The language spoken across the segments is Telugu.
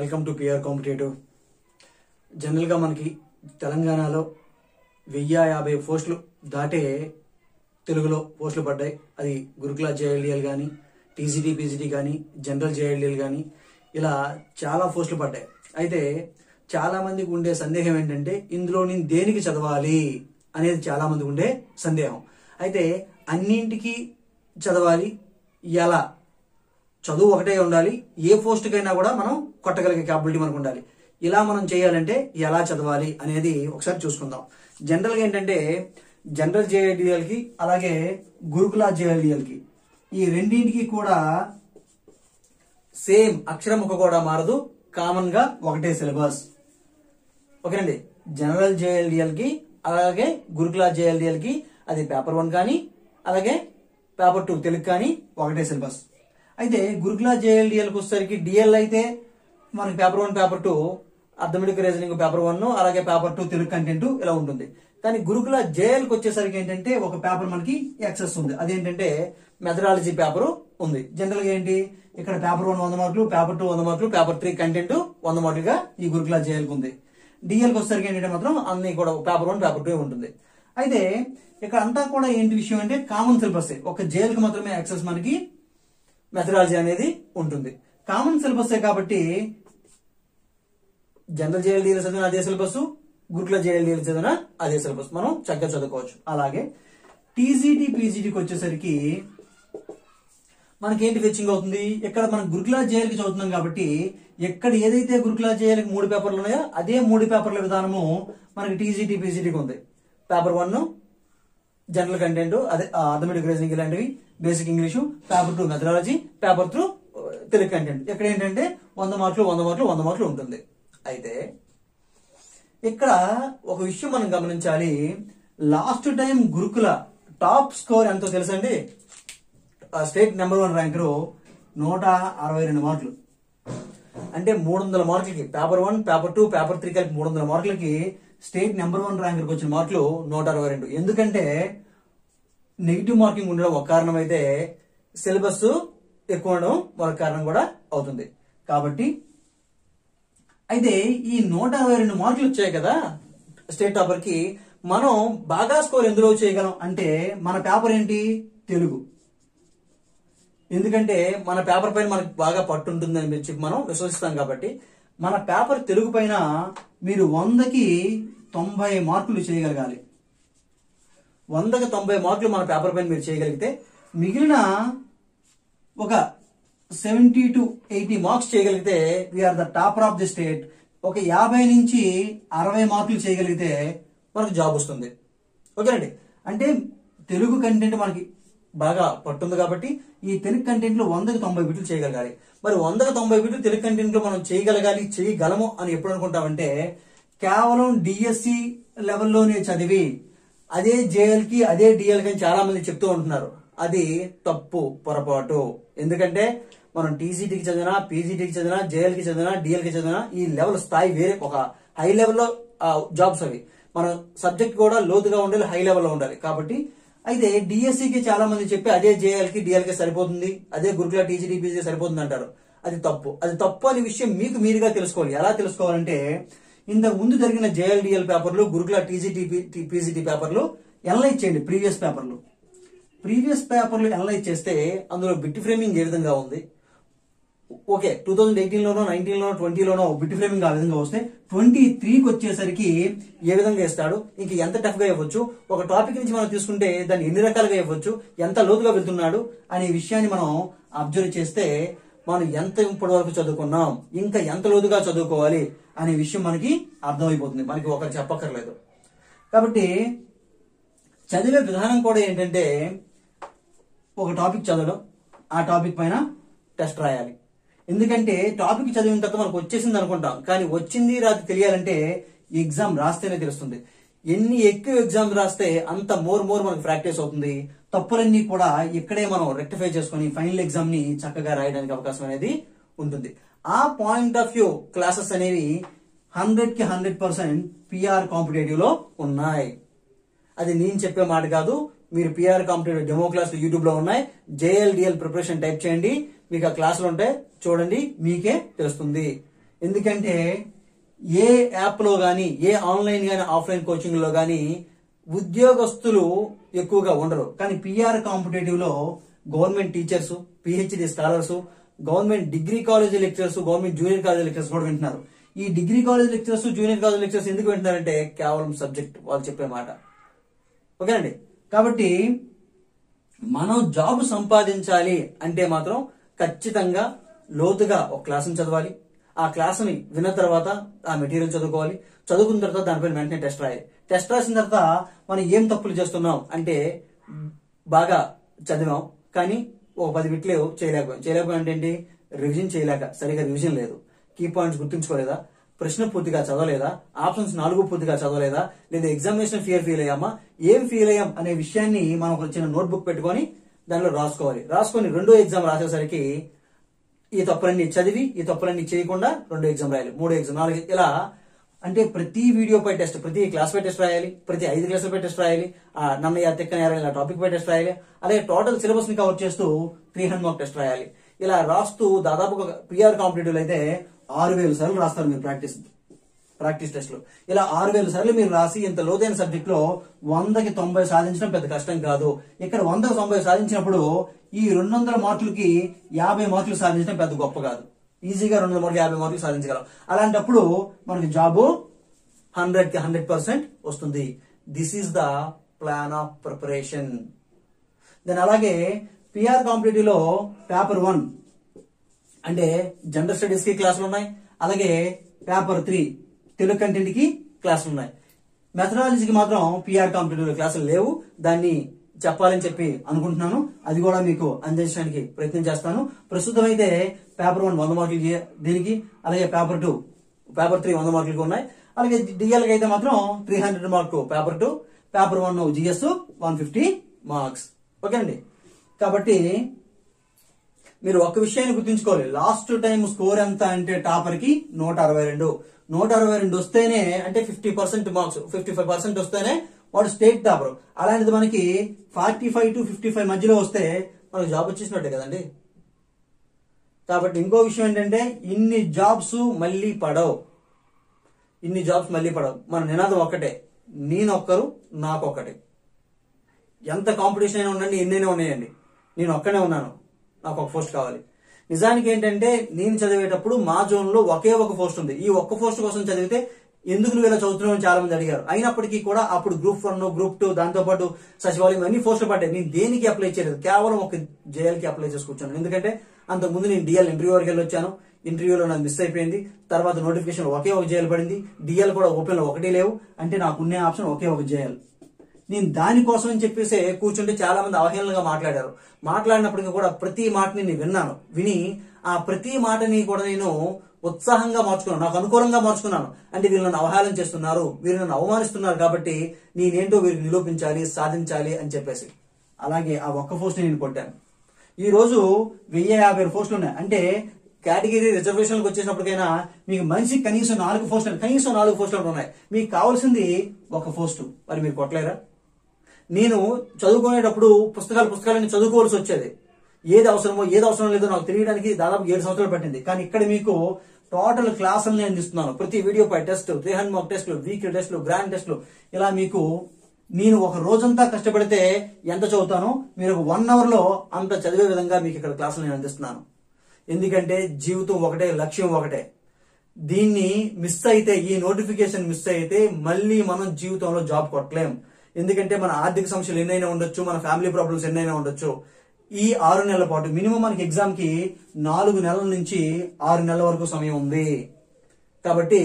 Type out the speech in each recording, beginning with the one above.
వెల్కమ్ టు పిఆర్ కాంపిటేటివ్ జనరల్గా మనకి తెలంగాణలో వెయ్యి యాభై పోస్టులు దాటే తెలుగులో పోస్టులు పడ్డాయి అది గురుకుల జేఎల్డిఎల్ కానీ టీజీటీ పీజీటీ కానీ జనరల్ జేఎల్డిఎల్ కానీ ఇలా చాలా పోస్టులు పడ్డాయి అయితే చాలా మందికి ఉండే సందేహం ఏంటంటే ఇందులో నేను దేనికి చదవాలి అనేది చాలా మందికి ఉండే సందేహం అయితే అన్నింటికి చదవాలి ఎలా చదువు ఒకటే ఉండాలి ఏ పోస్ట్కైనా కూడా మనం కొట్టగలిగే క్యాపబిలిటీ మనకు ఉండాలి ఇలా మనం చేయాలంటే ఎలా చదవాలి అనేది ఒకసారి చూసుకుందాం జనరల్గా ఏంటంటే జనరల్ జేఎల్డిఎల్ కి అలాగే గురుకుల జేఎల్డిఎల్ కి ఈ రెండింటికి కూడా సేమ్ అక్షరం ఒక కూడా మారదు కామన్ గా ఒకటే సిలబస్ ఓకేనండి జనరల్ జేఎల్డిఎల్ కి అలాగే గురుకుల జేఎల్డిఎల్ కి అది పేపర్ వన్ కానీ అలాగే పేపర్ టూ తెలుగు కానీ ఒకటే సిలబస్ అయితే గురుకుల జేఎల్డిఎల్ కి వచ్చేసరికి డిఎల్ అయితే మనకి paper one paper two arithmetic reasoning paper one అలాగే పేపర్ టూ తెలుగు కంటెంట్ ఇలా ఉంటుంది కానీ గురుకుల జేఎల్ కి వచ్చేసరికి ఏంటంటే ఒక పేపర్ మనకి ఎక్సెస్ ఉంది అదేంటంటే మెథడాలజీ పేపర్ ఉంది జనరల్ గా ఏంటి ఇక్కడ పేపర్ వన్ వంద మార్కులు పేపర్ టూ వంద మార్కులు పేపర్ త్రీ కంటెంట్ వంద మార్కులుగా ఈ గురుకుల జేఎల్ కి ఉంది డిఎల్ కి వచ్చేసరికి ఏంటంటే మాత్రం అన్ని కూడా పేపర్ వన్ పేపర్ టూ ఉంటుంది అయితే ఇక్కడ అంతా కూడా ఏంటి విషయం అంటే కామన్ సిలబస్ ఒక జేఎల్ కి మాత్రమే యాక్సెస్ మనకి మెథడాలజీ అనేది ఉంటుంది కామన్ సిలబస్ కాబట్టి జనరల్ జేఎల్డీలు చదివిన అదే సిలబస్ గురుకుల జేఎల్డీలు చదివిన అదే సిలబస్ మనం చక్కగా చదువుకోవచ్చు అలాగే టీజీటీ పీజీటీకి వచ్చేసరికి మనకేంటి ఫెచ్చింగ్ అవుతుంది ఇక్కడ మనం గురుకుల జేఎల్కి చదువుతున్నాం కాబట్టి ఎక్కడ ఏదైతే గురుకుల జేఎల్కి మూడు పేపర్లు ఉన్నాయో అదే మూడు పేపర్ల విధానము మనకి టీజీటీ పీజీటీకి ఉంది పేపర్ వన్ జనరల్ కంటెంట్ అదే అథమెటిక్ రీజనింగ్ ఇలాంటివి basic English paper two methodology paper three Telugu content ఇక్కడ ఏంటంటే వంద మార్కులు వంద మార్కులు వంద మార్కులు ఉంటుంది అయితే ఇక్కడ ఒక విషయం మనం గమనించాలి last time Gurukula top score ఎంతో తెలుసండి స్టేట్ నెంబర్ వన్ ర్యాంకరు నూట అరవై రెండు మార్కులు అంటే మూడు వందల మార్కులకి paper one paper two paper three కలిపి మూడు వందల మార్కులకి స్టేట్ నెంబర్ వన్ ర్యాంకర్కి వచ్చిన మార్కులు నూట అరవై రెండు ఎందుకంటే నెగిటివ్ మార్కింగ్ ఉండడం ఒక కారణం అయితే సిలబస్ ఎక్కువ ఉండడం మరొక కారణం కూడా అవుతుంది కాబట్టి అయితే ఈ నూట అరవై రెండు మార్కులు వచ్చాయి కదా స్టేట్ టాపర్ కి మనం బాగా స్కోర్ ఎందులో చేయగలం అంటే మన పేపర్ ఏంటి తెలుగు ఎందుకంటే మన పేపర్ పైన మనకు బాగా పట్టు ఉంటుందని చెప్పి మనం విశ్వసిస్తాం కాబట్టి మన పేపర్ తెలుగు పైన మీరు వందకి తొంభై మార్కులు చేయగలగాలి వందకి తొంభై మార్కులు మన పేపర్ పైన మీరు చేయగలిగితే మిగిలిన ఒక సెవెంటీ టు ఎయిటీ మార్క్స్ చేయగలిగితే we're the topper of the state ఒక యాభై నుంచి అరవై మార్కులు చేయగలిగితే మనకు జాబ్ వస్తుంది ఓకేనండి అంటే తెలుగు కంటెంట్ మనకి బాగా పట్టుంది కాబట్టి ఈ తెలుగు కంటెంట్ లో వందకి తొంభై బిట్లు చేయగలగాలి మరి వందకి తొంభై బిట్లు తెలుగు కంటెంట్ లో మనం చేయగలగాలి చేయగలము అని ఎప్పుడు అనుకుంటామంటే కేవలం డిఎస్సి లెవెల్లోనే చదివి అదే జేఎల్ కి అదే డిఎల్ కి అని చాలా మంది చెప్తూ ఉంటున్నారు అది తప్పు పొరపాటు ఎందుకంటే మనం టీసీటీకి చదివినా పీజీటీకి చదివినా జేఎల్ కి చదివినా డిఎల్ కి చదివినా ఈ లెవెల్ స్థాయి వేరే ఒక హై లెవెల్లో జాబ్స్ అవి మన సబ్జెక్ట్ కూడా లోతుగా ఉండాలి హై లెవెల్లో ఉండాలి కాబట్టి అయితే డిఎస్సికి చాలా మంది చెప్పి అదే జేఎల్ కి డిఎల్ కి సరిపోతుంది అదే గురుకుల టీజీటీ పీజీ సరిపోతుంది అంటారు అది తప్పు అది తప్పు అనే విషయం మీకు మీరుగా తెలుసుకోవాలి ఎలా తెలుసుకోవాలంటే ఇంతకు ముందు జరిగిన జేఎల్డిఎల్ పేపర్లు గురుకుల టీజీటీ పీజీటీ పేపర్లు ఎనలైజ్ చేయండి ప్రీవియస్ పేపర్లు ప్రీవియస్ పేపర్లు ఎనలైజ్ చేస్తే అందులో బిట్ ఫ్రేమింగ్ ఏ విధంగా ఉంది ఓకే టూ థౌజండ్ ఎయిటీన్ లోనో నైన్టీన్ లోనో ట్వంటీలోనో బిట్ ఫ్రేమింగ్ ఆ విధంగా వస్తే ట్వంటీ త్రీకి వచ్చేసరికి ఏ విధంగా ఇస్తాడు ఇంక ఎంత టఫ్ గా ఇవ్వచ్చు ఒక టాపిక్ నుంచి మనం తీసుకుంటే దాన్ని ఎన్ని రకాలుగా ఇవ్వచ్చు ఎంత లోతుగా వెళ్తున్నాడు అనే విషయాన్ని మనం అబ్జర్వ్ చేస్తే మనం ఎంత ఇప్పటి వరకు చదువుకున్నాం ఇంకా ఎంత లోతుగా చదువుకోవాలి అనే విషయం మనకి అర్థమైపోతుంది మనకి ఒకరు చెప్పక్కర్లేదు కాబట్టి చదివే విధానం కూడా ఏంటంటే ఒక టాపిక్ చదవడం ఆ టాపిక్ పైన టెస్ట్ రాయాలి ఎందుకంటే టాపిక్ చదివిన తర్వాత మనకు వచ్చేసింది అనుకుంటాం కానీ వచ్చింది రాదు తెలియాలంటే ఎగ్జామ్ రాస్తేనే తెలుస్తుంది ఎన్ని ఎక్కువ ఎగ్జామ్స్ రాస్తే అంత మోర్ మోర్ మనకు ప్రాక్టీస్ అవుతుంది తప్పులన్నీ కూడా ఇక్కడే మనం రెక్టిఫై చేసుకుని ఫైనల్ ఎగ్జామ్ ని చక్కగా రాయడానికి అవకాశం అనేది ఉంటుంది ఆ పాయింట్ ఆఫ్ వ్యూ క్లాసెస్ అనేవి హండ్రెడ్ కి హండ్రెడ్ పర్సెంట్ పిఆర్ కాంపిటేటివ్ లో ఉన్నాయి అది నేను చెప్పే మాట కాదు మీరు పిఆర్ కాంపిటేటివ్ డెమో క్లాసులు యూట్యూబ్ లో ఉన్నాయి జేఎల్డిఎల్ ప్రిపరేషన్ టైప్ చేయండి మీకు ఆ క్లాసులు ఉంటాయి చూడండి మీకే తెలుస్తుంది ఎందుకంటే ఏ యాప్లో కానీ ఏ ఆన్లైన్ కానీ ఆఫ్లైన్ కోచింగ్లో కానీ ఉద్యోగస్తులు ఎక్కువగా ఉండరు కానీ పిఆర్ కాంపిటేటివ్ లో government teachers PhD scholars government degree college lecturers government junior college lectures కూడా వింటున్నారు ఈ degree college lecturers junior college lecturers ఎందుకు వింటున్నారంటే కేవలం సబ్జెక్ట్ వాళ్ళు చెప్పే మాట ఓకేనండి కాబట్టి మనం జాబ్ సంపాదించాలి అంటే మాత్రం ఖచ్చితంగా లోతుగా ఒక క్లాసుని చదవాలి ఆ క్లాసుని విన్న తర్వాత ఆ మెటీరియల్ చదువుకోవాలి చదువుకున్న తర్వాత దానిపైన వెంటనే టెస్ట్ రాయాలి టెస్ట్ రాసిన తర్వాత మనం ఏం తప్పులు చేస్తున్నాం అంటే బాగా చదివాం కానీ ఒక పది బిట్లు చేయలేకపోయాం చేయలేకపోయాం అంటే ఏంటి రివిజన్ చేయలేక సరిగా రివిజన్ లేదు కీ పాయింట్స్ గుర్తుంచుకోలేదా ప్రశ్న పూర్తిగా చదవలేదా ఆప్షన్స్ నాలుగు పూర్తిగా చదవలేదా లేదా ఎగ్జామినేషన్ ఫియర్ ఫీల్ అయ్యామా ఏం ఫీల్ అయ్యాం అనే విషయాన్ని మనం ఒక చిన్న నోట్బుక్ పెట్టుకొని దానిలో రాసుకోవాలి రాసుకొని రెండో ఎగ్జామ్ రాసేసరికి ఈ తప్పులన్నీ చదివి ఈ తప్పులన్నీ చేయకుండా రెండో ఎగ్జామ్ రాయాలి మూడో ఎగ్జామ్ నాలుగు ఇలా అంటే ప్రతి వీడియో పై టెస్ట్ ప్రతి క్లాస్ పై టెస్ట్ రాయాలి ప్రతి ఐదు క్లాసుల పై టెస్ట్ రాయాలి ఆ నన్నయ్య తెక్కన టాపిక్ పై టెస్ట్ రాయాలి అలాగే టోటల్ సిలబస్ ని కవర్ చేస్తూ త్రీ హండ్రెడ్ మార్క్ టెస్ట్ రాయాలి ఇలా రాస్తూ దాదాపు పిఆర్ కాంపిటేటివ్ అయితే ఆరు వేల సార్లు రాస్తారు మీరు ప్రాక్టీస్ ప్రాక్టీస్ టెస్ట్ లో ఇలా ఆరు వేల సార్లు మీరు రాసి ఇంత లోతైన సబ్జెక్ట్ లో వందకి తొంభై సాధించడం పెద్ద కష్టం కాదు ఇక్కడ వందకి తొంభై సాధించినప్పుడు ఈ రెండు వందల మార్కులకి యాభై మార్కులు సాధించడం పెద్ద గొప్ప కాదు ఈజీగా రెండు వందల మార్కులు యాభై మార్కులు సాధించగలం అలాంటప్పుడు మనకి జాబు హండ్రెడ్ కి హండ్రెడ్ పర్సెంట్ వస్తుంది this is the plan of preparation then అలాగే పిఆర్ కాంపిటేటివ్ లో పేపర్ వన్ అంటే జనరల్ స్టడీస్ కి క్లాసులు ఉన్నాయి అలాగే పేపర్ త్రీ తెలుగు కంటెంట్ కి క్లాసులు ఉన్నాయి మెథడాలజీకి మాత్రం పిఆర్ కాంపిటేటివ్ క్లాసులు లేవు దాన్ని చెప్పాలని చెప్పి అనుకుంటున్నాను అది కూడా మీకు అందించడానికి ప్రయత్నం చేస్తాను ప్రస్తుతం అయితే పేపర్ వన్ వంద మార్కులు దీనికి అలాగే పేపర్ టూ పేపర్ త్రీ వంద మార్కులకి ఉన్నాయి అలాగే డిఎల్ కి అయితే మాత్రం three hundred mark paper two paper one GS one fifty marks ఓకేనండి కాబట్టి మీరు ఒక విషయాన్ని గుర్తుంచుకోవాలి లాస్ట్ టైం స్కోర్ ఎంత అంటే టాపర్ కి నూట అరవై రెండు నూట అరవై రెండు వస్తేనే అంటే fifty percent marks fifty five percent వస్తేనే వాడు స్టేట్ టాపర్ అలాంటిది మనకి forty five to fifty five మధ్యలో వస్తే మనకు జాబ్ వచ్చేసినట్టే కదండి కాబట్టి ఇంకో విషయం ఏంటంటే ఇన్ని జాబ్స్ మళ్ళీ పడవు ఇన్ని జాబ్స్ మళ్ళీ పడవు మన నినాదం ఒక్కటే నేనొక్కరు నాకొక్కటే ఎంత కాంపిటీషన్ అయినా ఉండండి ఎన్నైనా ఉన్నాయండి నేను ఒక్కనే ఉన్నాను నాకు ఒక పోస్ట్ కావాలి నిజానికి ఏంటంటే నేను చదివేటప్పుడు మా జోన్ లో ఒకే ఒక పోస్ట్ ఉంది ఈ ఒక్క పోస్ట్ కోసం చదివితే ఎందుకు నువ్వు ఇలా చదువుతున్నావు చాలా మంది అడిగారు అయినప్పటికీ కూడా అప్పుడు గ్రూప్ వన్ గ్రూప్ టూ దాంతో పాటు సచివాలయం అన్ని పోస్టులు పడ్డాయి నేను దేనికి అప్లై చేయలేదు కేవలం ఒక జేఎల్ కి అప్లై చేసుకొచ్చాను ఎందుకంటే అంతకుముందు నేను డిఎల్ ఇంటర్వ్యూ వరకు వెళ్ళి వచ్చాను ఇంటర్వ్యూలో నాకు మిస్ అయిపోయింది తర్వాత నోటిఫికేషన్ ఒకే ఒక జేఎల్ పడింది డిఎల్ కూడా ఓపెన్ లో ఒకటి లేవు అంటే నాకు ఉండే ఆప్షన్ ఒకే ఒక జేఎల్ నేను దానికోసం అని చెప్పేసి కూర్చుంటే చాలా మంది అవహేళనగా మాట్లాడారు మాట్లాడినప్పటికీ కూడా ప్రతి మాటని నేను విన్నాను విని ఆ ప్రతి మాటని కూడా నేను ఉత్సాహంగా మార్చుకున్నాను నాకు అనుకూలంగా మార్చుకున్నాను అంటే వీళ్ళు నన్ను అవహేళన చేస్తున్నారు వీరు నన్ను అవమానిస్తున్నారు కాబట్టి నేనేంటో వీరికి నిరూపించాలి సాధించాలి అని చెప్పేసి అలాగే ఆ ఒక్క పోస్ట్ నేను కొట్టాను ఈ రోజు వెయ్యి యాభై పోస్టులు ఉన్నాయి అంటే కేటగిరీ రిజర్వేషన్లకు వచ్చేసినప్పటికైనా మీకు మనిషికి కనీసం నాలుగు పోస్టులు కనీసం నాలుగు పోస్టులు ఉన్నాయి మీకు కావాల్సింది ఒక పోస్టు మరి మీరు కొట్టలేరా నేను చదువుకునేటప్పుడు పుస్తకాలు పుస్తకాలని చదువుకోవాల్సి వచ్చేది ఏది అవసరమో ఏది అవసరం లేదో నాకు తెలియడానికి దాదాపు ఏడు సంవత్సరాలు పట్టింది కానీ ఇక్కడ మీకు టోటల్ క్లాసులని అందిస్తున్నాను ప్రతి వీడియో పై టెస్ట్ త్రీ హండ్రెడ్ మార్క్ టెస్ట్లు వీక్లీ టెస్ట్లు గ్రాండ్ టెస్ట్లు ఇలా మీకు నేను ఒక రోజంతా కష్టపడితే ఎంత చదువుతానో మీరు ఒక వన్ అవర్ లో అంత చదివే విధంగా మీకు ఇక్కడ క్లాసులు నేను అందిస్తున్నాను ఎందుకంటే జీవితం ఒకటే లక్ష్యం ఒకటే దీన్ని మిస్ అయితే ఈ నోటిఫికేషన్ మిస్ అయితే మళ్ళీ మనం జీవితంలో జాబ్ కొట్టలేం ఎందుకంటే మన ఆర్థిక సమస్యలు ఎన్నైనా ఉండొచ్చు మన ఫ్యామిలీ ప్రాబ్లమ్స్ ఎన్నైనా ఉండొచ్చు ఈ ఆరు నెలల పాటు మినిమం మనకి ఎగ్జామ్ కి నాలుగు నెలల నుంచి ఆరు నెలల వరకు సమయం ఉంది కాబట్టి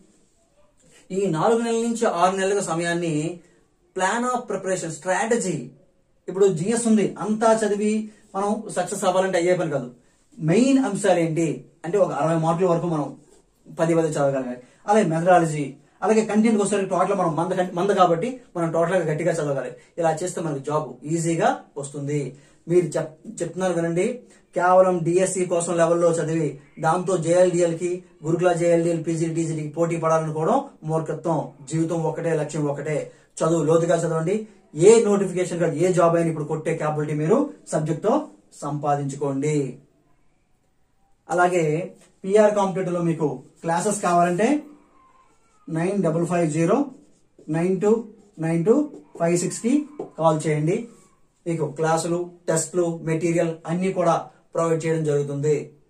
ఈ నాలుగు నెలల నుంచి ఆరు నెలల సమయాన్ని ప్లాన్ ఆఫ్ ప్రిపరేషన్ స్ట్రాటజీ ఇప్పుడు జిఎస్ ఉంది అంతా చదివి మనం సక్సెస్ అవ్వాలంటే అయ్యే పని కాదు మెయిన్ అంశాలు ఏంటి అంటే ఒక అరవై మార్కుల వరకు మనం పది పది చదవగలగాలి అలాగే మెథడాలజీ అలాగే కంటెంట్ వచ్చేసరికి టోటల్ మనం మంద మంద కాబట్టి మనం టోటల్ గా గట్టిగా చదవగాలి ఇలా చేస్తే మనకి జాబ్ ఈజీగా వస్తుంది మీరు చెప్ చెప్తున్నారు వినండి కేవలం డిఎస్సి కోసం లెవెల్లో చదివి దాంతో జేఎల్డిఎల్ కి గురుకుల జేఎల్డిఎల్ పీజీ టీజీకి పోటీ పడాలనుకోవడం మూర్ఖత్వం జీవితం ఒకటే లక్ష్యం ఒకటే చదువు లోతుగా చదవండి ఏ నోటిఫికేషన్ కాదు ఏ జాబ్ అయినా ఇప్పుడు కొట్టే క్యాపబిలిటీ మీరు సబ్జెక్ట్ తో సంపాదించుకోండి అలాగే పిఆర్ కాంపిటేటివ్ లో మీకు క్లాసెస్ కావాలంటే nine double five zero nine two nine two five six కి కాల్ చేయండి మీకు క్లాసులు టెస్ట్లు మెటీరియల్ అన్ని కూడా ప్రొవైడ్ చేయడం జరుగుతుంది